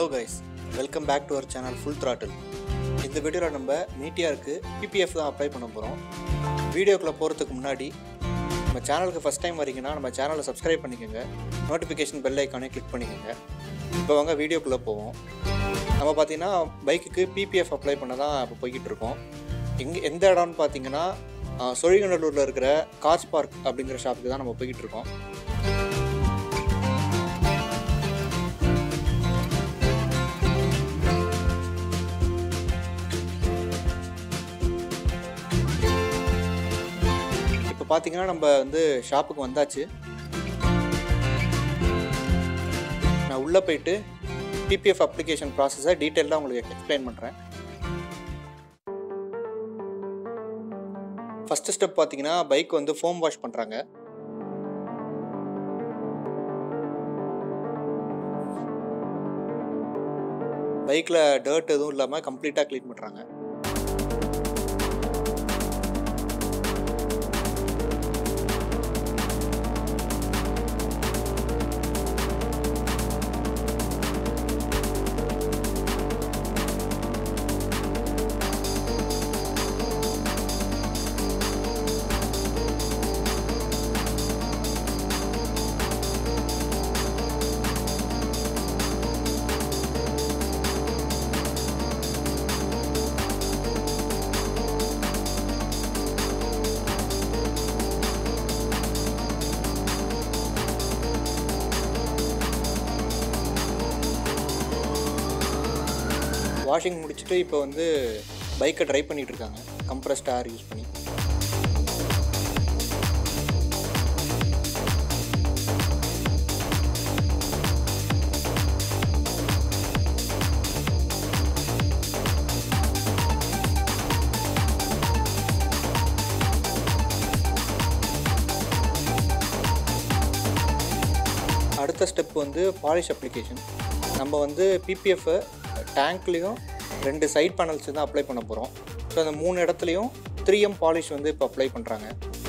guys welcome back to அவர் channel full throttle இந்த வீடியோவில் நம்ம மீட்டியாருக்கு பிபிஎஃப் தான் அப்ளை பண்ண போகிறோம் வீடியோக்குள்ளே போகிறதுக்கு முன்னாடி நம்ம சேனலுக்கு ஃபஸ்ட் டைம் வரீங்கன்னா நம்ம சேனலை சப்ஸ்கிரைப் பண்ணிக்கோங்க நோட்டிஃபிகேஷன் பெல் ஐக்கானே கிளிக் பண்ணிக்கோங்க இப்போ வாங்க வீடியோக்குள்ளே போவோம் நம்ம பார்த்தீங்கன்னா பைக்குக்கு பிபிஎஃப் அப்ளை பண்ண தான் இப்போ போய்கிட்டு இருக்கோம் எங்கே எந்த இடம்னு பார்த்தீங்கன்னா ஆஹ், சொழிகநல்லூரில் இருக்கிற கார்ஸ் பார்க் அப்படிங்கிற ஷாப்புக்கு தான் நம்ம போய்கிட்டு இருக்கோம் இப்போ பார்த்தீங்கன்னா நம்ம வந்து ஷாப்புக்கு வந்தாச்சு நான் உள்ளே போயிட்டு பிபிஎஃப் அப்ளிகேஷன் ப்ராசஸை டீட்டெயிலாக உங்களுக்கு எக்ஸ்பிளைன் பண்ணுறேன் ஃபஸ்ட்டு ஸ்டெப் பார்த்தீங்கன்னா பைக் வந்து ஃபோம் வாஷ் பண்ணுறாங்க பைக்கில் டர்ட் எதுவும் இல்லாமல் கம்ப்ளீட்டாக க்ளீன் பண்ணுறாங்க வாஷிங் முடிச்சுட்டு இப்போ வந்து பைக்கை ட்ரை பண்ணிட்டு இருக்காங்க கம்ப்ரஸ்ட் ஏர் யூஸ் பண்ணி அடுத்த ஸ்டெப் வந்து பாலிஷ் அப்ளிகேஷன் நம்ம வந்து பிபிஎஃப் டேங்க்லேயும் ரெண்டு சைட் பேனல்ஸ் தான் அப்ளை பண்ண போகிறோம் ஸோ அந்த மூணு இடத்துலையும் த்ரீ எம் பாலிஷ் வந்து இப்போ அப்ளை பண்ணுறாங்க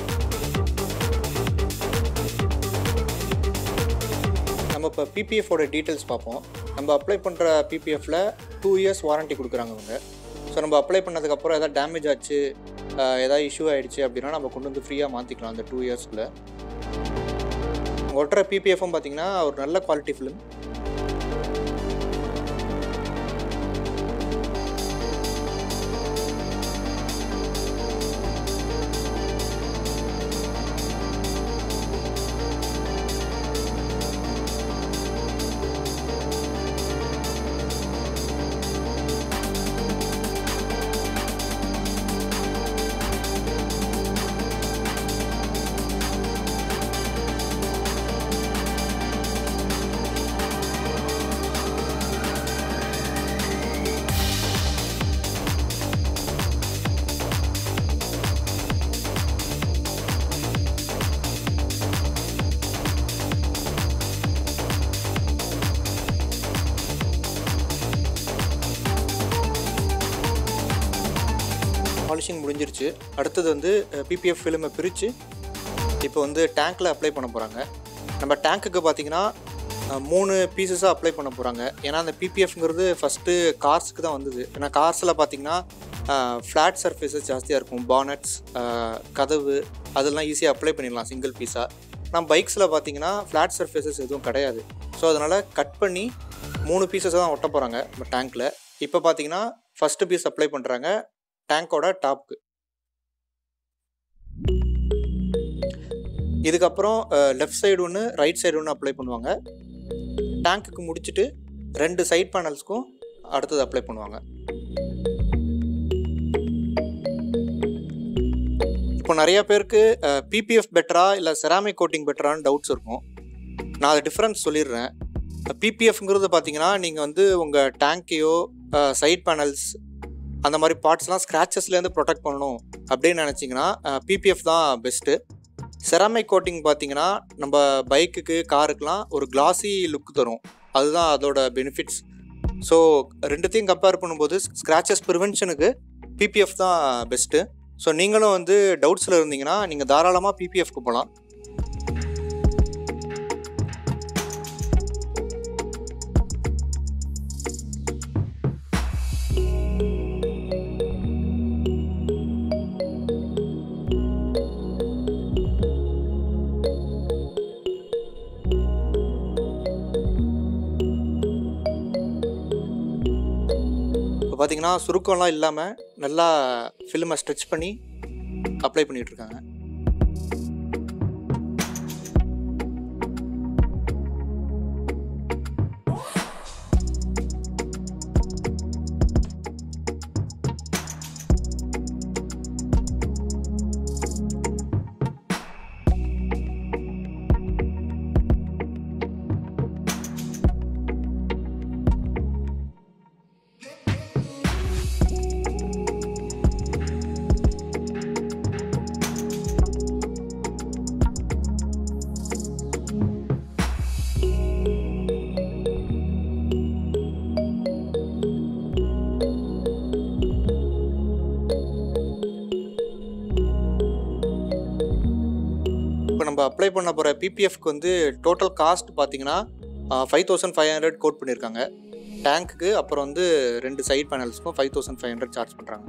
நம்ம இப்போ பிபிஎஃபோட டீட்டெயில்ஸ் பார்ப்போம் நம்ம அப்ளை பண்ணுற பிபிஎஃப்ல டூ இயர்ஸ் வாரண்டி கொடுக்குறாங்க அவங்க ஸோ நம்ம அப்ளை பண்ணதுக்கப்புறம் எதாவது டேமேஜ் ஆச்சு அஹ், எதாவது இஷ்யூ ஆயிடுச்சு அப்படின்னா நம்ம கொண்டு வந்து ஃப்ரீயாக மாற்றிக்கலாம் அந்த டூ இயர்ஸ்க்குள்ள ஒட்டுற பிபிஎஃப்பும் பார்த்தீங்கன்னா ஒரு நல்ல குவாலிட்டி ஃபிலிம் பாலிஷிங் முடிஞ்சிருச்சு அடுத்தது வந்து பிபிஎஃப் ஃபிலிமை பிரித்து இப்போ வந்து டேங்க்கில் அப்ளை பண்ண போகிறாங்க நம்ம டேங்க்குக்கு பார்த்தீங்கன்னா அஹ், மூணு பீசஸாக அப்ளை பண்ண போகிறாங்க ஏன்னா அந்த பிபிஎஃப்ங்கிறது ஃபஸ்ட்டு கார்ஸுக்கு தான் வந்தது ஏன்னா கார்ஸில் பார்த்தீங்கன்னா ஃப்ளாட் சர்ஃபேஸஸ் ஜாஸ்தியாக இருக்கும் பானட்ஸ் கதவு அதெல்லாம் ஈஸியாக அப்ளை பண்ணிடலாம் சிங்கிள் பீஸாக ஆனால் பைக்ஸில் பார்த்தீங்கன்னா ஃப்ளாட் சர்ஃபேஸஸ் எதுவும் கிடையாது ஸோ அதனால் கட் பண்ணி மூணு பீசஸ் தான் ஒட்ட போகிறாங்க நம்ம டேங்க்கில் இப்போ பார்த்தீங்கன்னா ஃபஸ்ட்டு பீஸ் அப்ளை பண்ணுறாங்க டேங்கோட டாப்க்கு இதுக்கப்புறம் லெஃப்ட் சைடு ஒன்று ரைட் சைடு ஒன்று அப்ளை பண்ணுவாங்க டேங்க்குக்கு முடிச்சுட்டு ரெண்டு சைட் பேனல்ஸ்க்கும் அடுத்தது அப்ளை பண்ணுவாங்க இப்போ நிறைய பேருக்கு பிபிஎஃப் பெட்டரா இல்லை செராமிக் கோட்டிங் பெட்டரான்னு டவுட்ஸ் இருக்கும் நான் அது டிஃப்ரென்ஸ் சொல்லிடுறேன் பிபிஎஃப்ங்கிறது பார்த்தீங்கன்னா நீங்கள் வந்து உங்கள் டேங்க்கையோ சைட் பேனல்ஸ் அந்த மாதிரி பார்ட்ஸ்லாம் ஸ்க்ராச்சஸ்லேருந்து ப்ரொடெக்ட் பண்ணணும் அப்படின்னு நினச்சிங்கன்னா பிபிஎஃப் தான் பெஸ்ட்டு செராமிக் கோட்டிங் பார்த்தீங்கன்னா நம்ம பைக்குக்கு காருக்கெலாம் ஒரு கிளாஸி லுக் தரும் அதுதான் அதோட பெனிஃபிட்ஸ் ஸோ ரெண்டுத்தையும் கம்பேர் பண்ணும்போது ஸ்க்ராச்சஸ் ப்ரிவென்ஷனுக்கு பிபிஎஃப் தான் பெஸ்ட்டு ஸோ நீங்களும் வந்து டவுட்ஸில் இருந்தீங்கன்னா நீங்கள் தாராளமாக பிபிஎஃப்க்கு போகலாம் பார்த்தீங்கன்னா சுருக்கம்லாம் இல்லாமல் நல்லா ஃபில்மை ஸ்ட்ரெச் பண்ணி அப்ளை பண்ணிகிட்டு இருக்காங்க இப்போ நம்ம அப்ளை பண்ண போகிற பிபிஎஃப்க்கு வந்து டோட்டல் காஸ்ட் பார்த்தீங்கன்னா five thousand five hundred coat பண்ணியிருக்காங்க டேங்க்குக்கு அப்புறம் வந்து ரெண்டு சைட் பேனல்ஸ்க்கும் five thousand five hundred charge பண்ணுறாங்க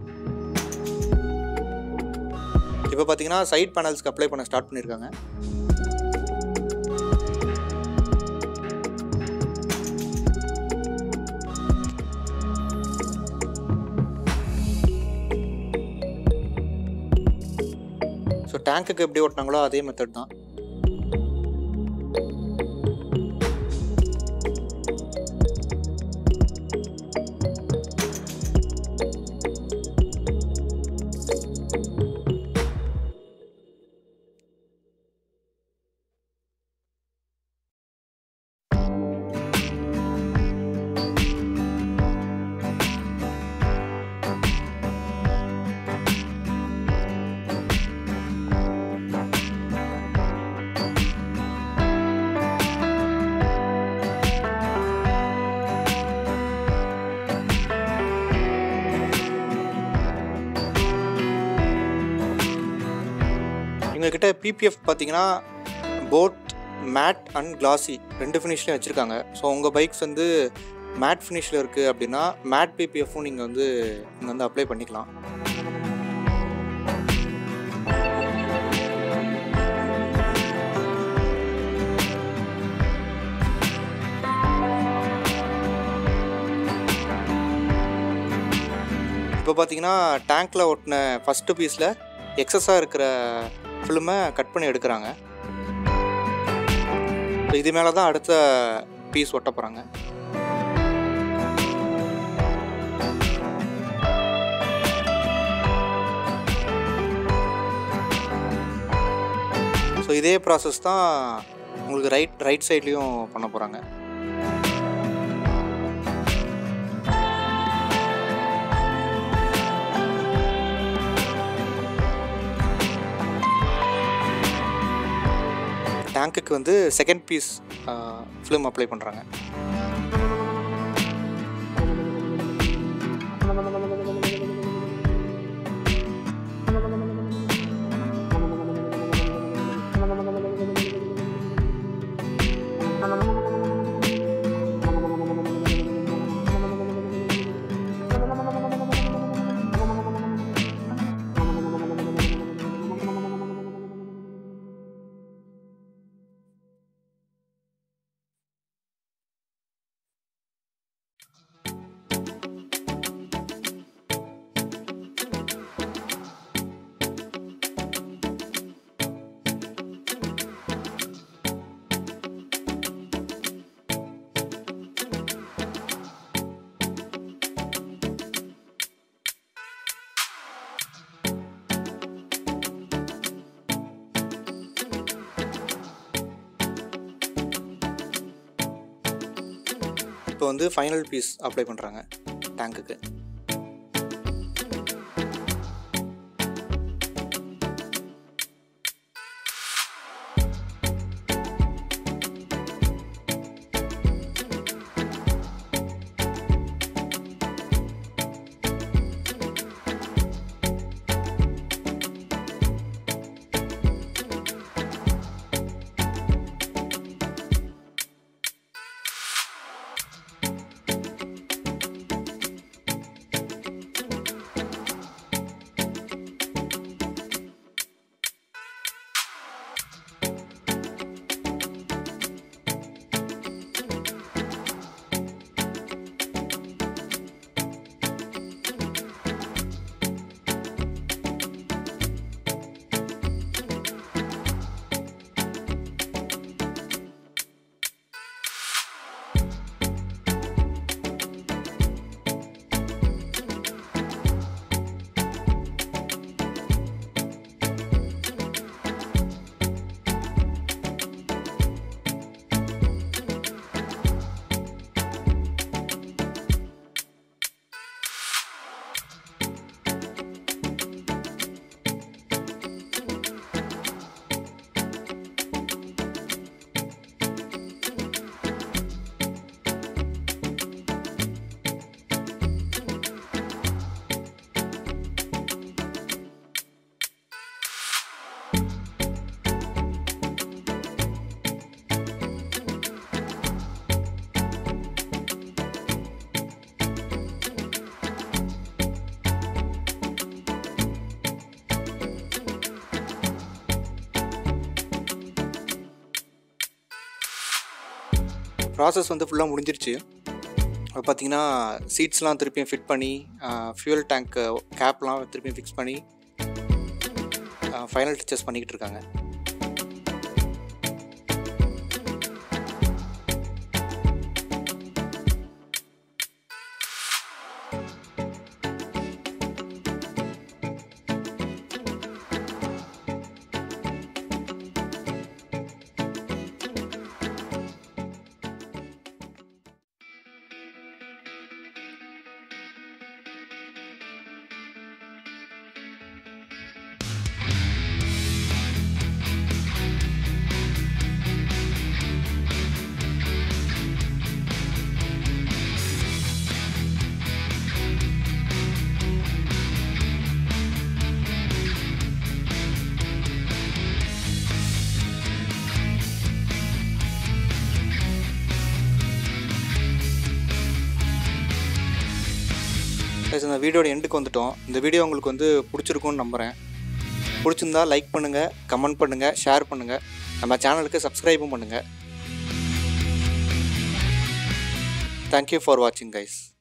இப்போ பார்த்தீங்கன்னா சைட் பேனல்ஸ்க்கு அப்ளை பண்ண ஸ்டார்ட் பண்ணியிருக்காங்க ஸோ டேங்க்குக்கு எப்படி ஓட்டினாங்களோ அதே மெத்தட் தான் எங்ககிட்ட பிபிஎஃப் பார்த்தீங்கன்னா போட் மேட் அண்ட் கிளாசி ரெண்டு ஃபினிஷ்லேயும் வச்சுருக்காங்க ஸோ உங்கள் பைக்ஸ் வந்து மேட் ஃபினிஷில் இருக்குது அப்படின்னா மேட் பிபிஎஃப்பும் நீங்கள் வந்து இங்கே வந்து அப்ளை பண்ணிக்கலாம் இப்போ பார்த்தீங்கன்னா டேங்க்கில் ஒட்டின ஃபஸ்ட்டு பீஸில் எக்ஸஸாக இருக்கிற ஃபில்மை கட் பண்ணி எடுக்கிறாங்க ஸோ இது மேலே தான் அடுத்த பீஸ் ஒட்ட போகிறாங்க ஸோ இதே ப்ராசஸ் தான் உங்களுக்கு ரைட் ரைட் சைட்லேயும் பண்ண போகிறாங்க டேங்க்குக்கு வந்து செகண்ட் பீஸ் ஃபிலிம் அப்ளை பண்ணுறாங்க இப்போ வந்து ஃபைனல் பீஸ் அப்ளை பண்ணுறாங்க டேங்க்குக்கு ப்ராசஸ் வந்து ஃபுல்லாக முடிஞ்சிருச்சு அது பார்த்தீங்கன்னா சீட்ஸ்லாம் திருப்பியும் ஃபிட் பண்ணி ஃபியூல் டேங்க் கேப்லாம் திருப்பியும் ஃபிக்ஸ் பண்ணி ஃபைனல் டச்சஸ் பண்ணிக்கிட்டு இருக்காங்க கைஸ் இந்த வீடியோட எண்டுக்கு வந்துட்டோம் இந்த வீடியோ உங்களுக்கு வந்து பிடிச்சிருக்கும்னு நம்புகிறேன் பிடிச்சிருந்தா லைக் பண்ணுங்கள் கமெண்ட் பண்ணுங்கள் ஷேர் பண்ணுங்கள் நம்ம சேனலுக்கு சப்ஸ்கிரைபும் பண்ணுங்கள் தேங்க்யூ ஃபார் வாட்சிங் கைஸ்